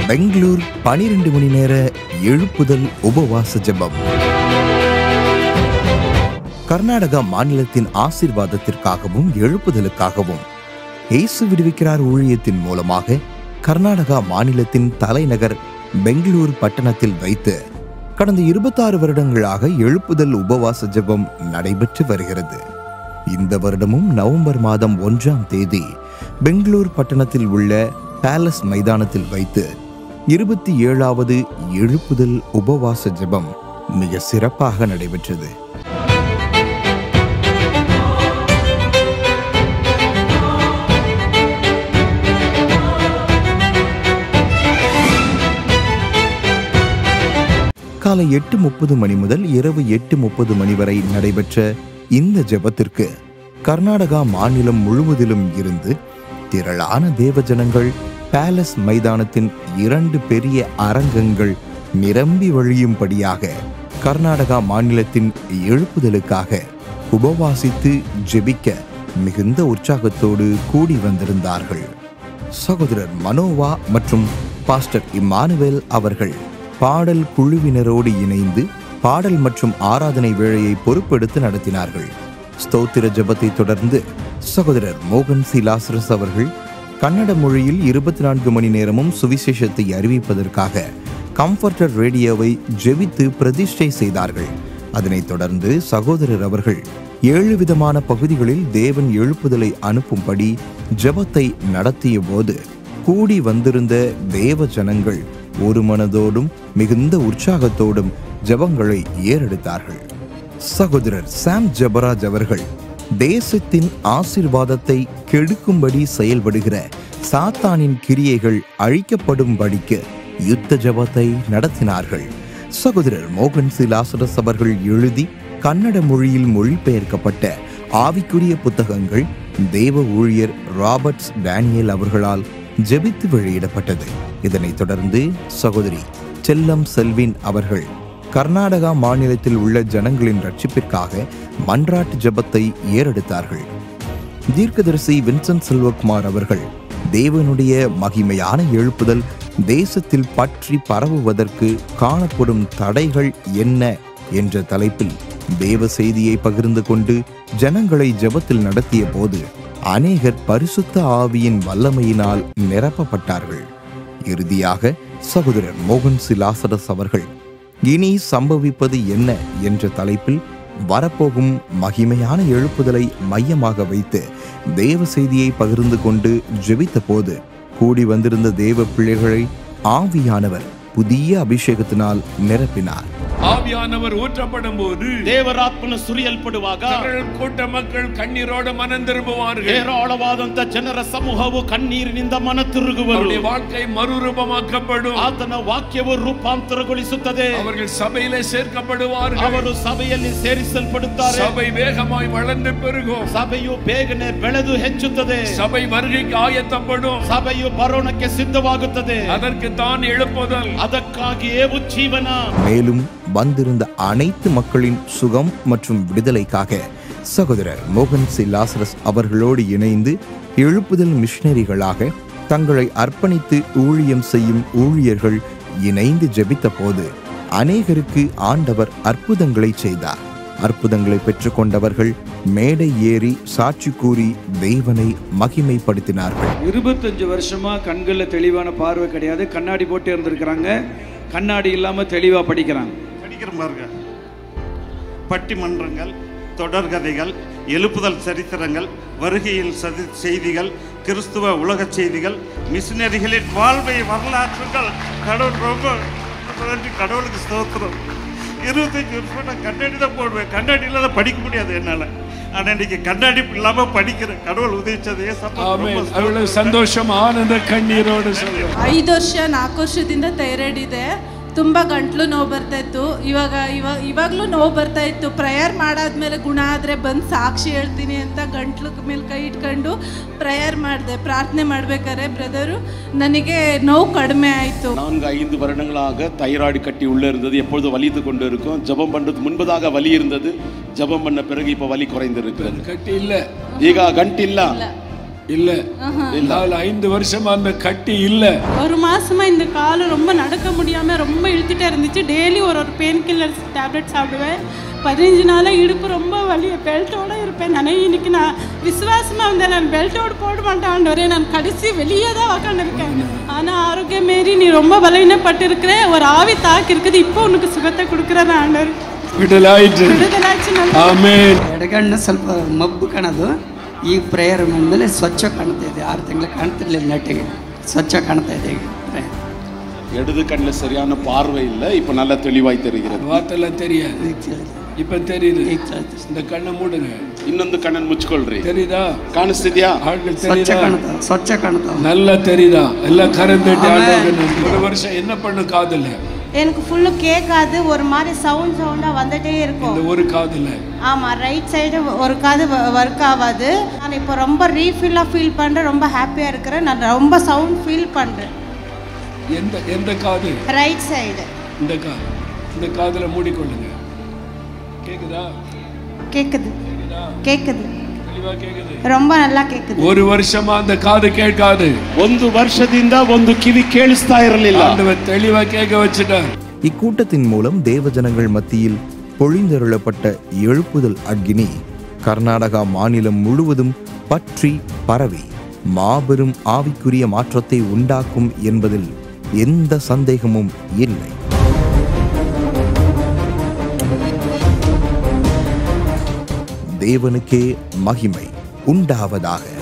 பெங்களூர் பனிரெண்டு மணி நேர எழுப்புதல் உபவாச ஜெபம் கர்நாடகா மாநிலத்தின் ஆசீர்வாதத்திற்காகவும் எழுப்புதலுக்காகவும் இயேசு விடுவிக்கிறார் ஊழியத்தின் மூலமாக கர்நாடகா மாநிலத்தின் தலைநகர் பெங்களூர் பட்டணத்தில் வைத்து கடந்த இருபத்தாறு வருடங்களாக எழுப்புதல் உபவாச ஜெபம் நடைபெற்று வருகிறது இந்த வருடமும் நவம்பர் மாதம் ஒன்றாம் தேதி பெங்களூர் பட்டணத்தில் உள்ள பேலஸ் மைதானத்தில் வைத்து இருபத்தி ஏழாவது எழுப்புதல் உபவாச ஜெபம் மிக சிறப்பாக நடைபெற்றது காலை எட்டு முப்பது மணி முதல் இரவு எட்டு முப்பது மணி வரை நடைபெற்ற இந்த ஜெபத்திற்கு கர்நாடகா மாநிலம் முழுவதிலும் இருந்து திரளான தேவஜனங்கள் பேலஸ் மைதானத்தின் இரண்டு பெரிய அரங்கங்கள் நிரம்பி வழியும்படியாக கர்நாடகா மாநிலத்தின் எழுப்புதலுக்காக உபவாசித்து ஜெபிக்க மிகுந்த உற்சாகத்தோடு கூடி வந்திருந்தார்கள் சகோதரர் மனோவா மற்றும் பாஸ்டர் இம்மானுவேல் அவர்கள் பாடல் குழுவினரோடு இணைந்து பாடல் மற்றும் ஆராதனை வேளையை பொறுப்பெடுத்து நடத்தினார்கள் ஸ்தோத்திர ஜெபத்தை தொடர்ந்து சகோதரர் மோகன் சி லாசரஸ் அவர்கள் கன்னட மொழியில் இருபத்தி நான்கு மணி நேரமும் சுவிசேஷத்தை அறிவிப்பதற்காக கம்ஃபர்டர் ரேடியோவை ஜெபித்து பிரதிஷ்டை செய்தார்கள் அதனைத் தொடர்ந்து சகோதரர் அவர்கள் ஏழு விதமான பகுதிகளில் தேவன் எழுப்புதலை அனுப்பும்படி ஜெபத்தை நடத்திய போது கூடி வந்திருந்த தேவ ஜனங்கள் ஒரு மனதோடும் மிகுந்த உற்சாகத்தோடும் ஜெபங்களை ஏறெடுத்தார்கள் சகோதரர் சாம் ஜபராஜ் அவர்கள் தேசத்தின் ஆசிர்வாதத்தை கெடுக்கும்படி செயல்படுகிற சாத்தானின் கிரியைகள் அழிக்கப்படும்படிக்கு யுத்த ஜபத்தை நடத்தினார்கள் சகோதரர் மோகன் சி லாசரஸ் அவர்கள் எழுதி கன்னட மொழியில் மொழிபெயர்க்கப்பட்ட ஆவிக்குரிய புத்தகங்கள் தேவ ஊழியர் ராபர்ட்ஸ் டேனியல் அவர்களால் ஜெபித்து வெளியிடப்பட்டது இதனைத் தொடர்ந்து சகோதரி செல்லம் செல்வின் அவர்கள் கர்நாடகா மாநிலத்தில் உள்ள ஜனங்களின் ரட்சிப்பிற்காக மன்றாட்டு ஜெபத்தை ஏறெடுத்தார்கள் தீர்க்கதரிசி வின்சென்ட் செல்வகுமார் அவர்கள் தேவனுடைய மகிமையான எழுப்புதல் தேசத்தில் பற்றி பரவுவதற்கு காணப்படும் தடைகள் என்ன என்ற தலைப்பில் தேவ செய்தியை பகிர்ந்து கொண்டு ஜனங்களை ஜெபத்தில் நடத்திய போது அநேகர் பரிசுத்த ஆவியின் வல்லமையினால் நிரப்பப்பட்டார்கள் இறுதியாக சகோதரர் மோகன் சி லாசரஸ் அவர்கள் இனி சம்பவிப்பது என்ன என்ற தலைப்பில் வரப்போகும் மகிமையான எழுப்புதலை மையமாக வைத்து தேவ செய்தியை பகிர்ந்து கொண்டு ஜெபித்த போது கூடி வந்திருந்த தேவ பிள்ளைகளை ஆவியானவர் புதிய அபிஷேகத்தினால் நிரப்பினார் ஆவியானவர் ஊற்றப்படும் போது ದೇವರಾತ್ಮನ ಸುರಿಯಲ್ಪಡುವಾಗ திரள் கூட்ட மக்கள் கண்ணீரோடு மனம் திரும்புவார்கள் ಹೇರಾಳವಾದಂತ ಜನರ ಸಮೂಹವು ಕಣ್ಣೀರಿನಿಂದ ಮನ ತಿರುಗುವರು அவருடைய வாழ்க்கை மறுரூபமாக்கப்படும் ಆತನ ವಾಕ್ಯವು ರೂಪಾಂತರಗೊಳಿಸುತ್ತದೆ அவர்கள் சபையிலே சேர்க்கப்படுவார்கள் ಅವರು ಸಭೆಯಲ್ಲಿ ಸೇರಿಸಲ್ಪಡುತ್ತಾರೆ சபை வேகமாய் வளர்ந்து பெருகும் ಸಭೆಯು ಬೇಗನೆ ಬೆಳೆದು ಹೆಚ್ಚುತ್ತದೆ சபை வருகைக்கு ஆயத்தப்படும் ಸಭೆಯು ಬರೋಣಕ್ಕೆ ಸಿದ್ಧವಾಗುತ್ತದೆ அதற்கு தான் எழுப்புதல் ಅದಕ್ಕಾಗಿಯೇ ಉಜ್ಜೀವನ மேலும் வந்திருந்த அனைத்து மக்களின் சுகம் மற்றும் விடுதலைக்காக சகோதரர் மோகன் சி லாசரஸ் அவர்களோடு இணைந்து எழுப்புதல் மிஷனரிகளாக தங்களை அர்ப்பணித்து ஊழியம் செய்யும் ஊழியர்கள் இணைந்து ஜெபித்த போது அநேகருக்கு ஆண்டவர் அற்புதங்களை செய்தார் அற்புதங்களை பெற்றுக்கொண்டவர்கள் மேடை ஏறி சாட்சி கூறி தேவனை மகிமைப்படுத்தினார்கள் இருபத்தஞ்சு வருஷமா கண்களில் தெளிவான பார்வை கிடையாது கண்ணாடி போட்டு இருந்திருக்கிறாங்க கண்ணாடி இல்லாம தெளிவா படிக்கிறாங்க படிக்கிற பாருங்க பட்டிமன்றங்கள் தொடர்கதைகள் எழுப்புதல் சரித்திரங்கள் வருகையில் சதி செய்திகள் கிறிஸ்துவ உலக செய்திகள் மிஷினரிகளின் வாழ்வை வரலாற்றுகள் கடவுள் ரொம்ப நன்றி, கடவுளுக்கு ஸ்தோத்திரம் இருபத்தஞ்சு வருஷம் நான் கண்ணாடி தான் போடுவேன் கண்ணாடி இல்லாத படிக்க முடியாது என்னால் ஆனால் இன்னைக்கு கண்ணாடி இல்லாமல் படிக்கிறேன் கடவுள் உதவிச்சதே ஆமென். அவ்வளவு சந்தோஷம் ஆனந்த கண்ணீரோடு சொல்லுவோம் ಐದು ವರ್ಷ ನಾಲ್ಕು ವರ್ಷದಿಂದ ಥೈರಾಯ್ಡ್ ಇದೆ ತುಂಬ ಗಂಟ್ಲು ನೋವು ಬರ್ತಾ ಇತ್ತು ಇವಾಗ ಇವಾಗ ಇವಾಗಲೂ ನೋವು ಬರ್ತಾ ಇತ್ತು ಪ್ರೇಯರ್ ಮಾಡಾದ್ಮೇಲೆ ಗುಣ ಆದರೆ ಬಂದು ಸಾಕ್ಷಿ ಹೇಳ್ತೀನಿ ಅಂತ ಗಂಟ್ಲು ಮೇಲೆ ಕೈ ಇಟ್ಕೊಂಡು ಪ್ರೇಯರ್ ಮಾಡಿದೆ ಪ್ರಾರ್ಥನೆ ಮಾಡ್ಬೇಕಾದ್ರೆ ಬ್ರದರು ನನಗೆ ನೋವು ಕಡಿಮೆ ಆಯಿತು நான்கு ஐந்து வருடங்களாக தைராய்டு கட்டி உள்ள இருந்தது எப்பொழுது வலித்து கொண்டு இருக்கும் ஜெபம் பண்றது முன்பதாக வலி இருந்தது ஜெபம் பண்ண பிறகு இப்ப வலி குறைந்து இருக்கிறது கட்டி இல்ல ಈಗ ಗಂಟಿಲ್ಲ இல்ல நாலு ஐந்து வருஷமா அந்த கட்டி இல்ல ஒரு மாசமா இந்த கால் ரொம்ப நடக்க முடியாம ரொம்ப இழுத்துட்டே இருந்துச்சு டெய்லி ஒரு ஒரு பெயின் கில்லர் டேப்லெட் சாப்பிடுவேன் பதினஞ்சு நாளா இடுப்பு ரொம்ப வலி பெல்ட்டோட இருப்பேன் நான் இன்னைக்கு நான் விசுவாசமா வந்தேன் நான் பெல்ட்டோட போட மாட்டேன் ஆண்டவரே நான் கடைசி வெளியே தான் உக்காந்துருக்கேன் ஆனா ஆரோக்கியம் மீறி நீ ரொம்ப பலவீனப்பட்டு இருக்கிற ஒரு ஆவி தாக்கு இருக்குது இப்போ உனக்கு சுகத்தை கொடுக்குறேன் ஆண்டவர் விடலாயிற்று விடுதலாச்சு நல்லா ಆಮೇನ್ ಎಡಗಣ್ಣು ಸ್ವಲ್ಪ ಮಬ್ಬು ಕಾಣೋದು ಈಗ ಪ್ರೇಯರ್ ಮೇಲೆ ಸ್ವಚ್ಛ ಕಾಣ್ತಾ ಇದೆ ಆರು ತಿಂಗಳು ಕಾಣ್ತಿರ್ಲಿಲ್ಲ ನೆಟ್ಟಿಗೆ ಸ್ವಚ್ಛ ಕಾಣ್ತಾ ಇದೆ ಈಗ prayer. இடது கண்ணில் சரியான பார்வை இல்லை இப்போ நல்லா தெளிவாய் தெரிகிறது வார்த்தைலாம் தெரியாது ಈಗ ತಿಳಿದು இப்ப தெரியுது ಈಗ ತಿಳಿದು. இந்த கண்ணை மூடுங்க ಇನ್ನೊಂದು ಕಣ್ಣನ್ನು ಮುಚ್ಕೊಳ್ರಿ தெரியுதா ಕಾಣಿಸ್ತಿದ್ಯಾ ஆட்கள் ಸ್ವಚ್ಛ தெரியுதா ಕಾಣ್ತಾವ ಸ್ವಚ್ಛ ಕಾಣ್ತಾವ நல்லா தெரியுதா எல்லாம் கறந்துட்டு ஆண்டவருக்கு ஒரு வருஷம் என்ன பண்ணு காதுல எனக்கு ஃபுல்லு கேட்காது ஒரு மாதிரி சவுண்ட் சவுண்டாக வந்துட்டே இருக்கும் இந்த ஒரு காதுல ஆமாம் ரைட் சைடு ஒரு காது ஒர்க் ஆகாது நான் இப்போ ரொம்ப ரீஃபில்லாக ஃபீல் பண்ணுறேன் ரொம்ப ஹாப்பியாக இருக்கிறேன் நான் ரொம்ப சவுண்ட் ஃபீல் பண்ணுறேன் எந்த எந்த காது ரைட் சைடு இந்த காது இந்த காதுல மூடிக்கொள்ளுங்க கேக்குதா கேட்குது கேட்குது தெளிவா கேக்குது ரொம்ப நல்லா கேட்குது ஒரு வருஷமா அந்த காது கேட்காது ಒಂದು ವರ್ಷದಿಂದ ಒಂದು ಕಿವಿ ಕೇಳಿಸ್ತಾ ಇರಲಿಲ್ಲ ஆண்டவர் தெளிவா கேட்க வச்சுட்டார் இக்கூட்டத்தின் மூலம் தேவஜனங்கள் மத்தியில் பொழிந்தருளப்பட்ட எழுப்புதல் அக்னி கர்நாடகா மாநிலம் முழுவதும் பற்றி பரவி மாபெரும் ஆவிக்குரிய மாற்றத்தை உண்டாக்கும் என்பதில் எந்த சந்தேகமும் இல்லை தேவனுக்கே மகிமை உண்டாவதாக